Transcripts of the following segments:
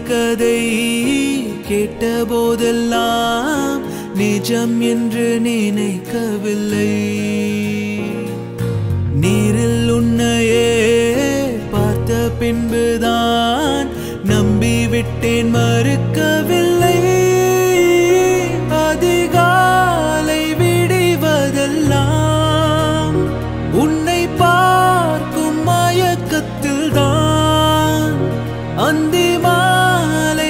கதை கேட்ட போதெல்லாம் நிஜம் என்று நினைக்கவில்லை நீரில் உன்னையே பார்த்த பின்புதான் நம்பிவிட்டேன் மறுக்கவில்லை அதிகாலை விடிவதெல்லாம் உன்னை பார்க்கும் மயக்கத்தில்தான் அந்தி மாலை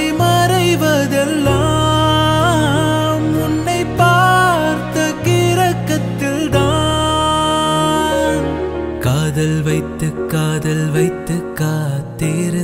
மறைவதெல்லாம் உன்னை பார்த்த கிறக்கத்தில்தான் காதல் வைத்து காதல் வைத்து காத்திரு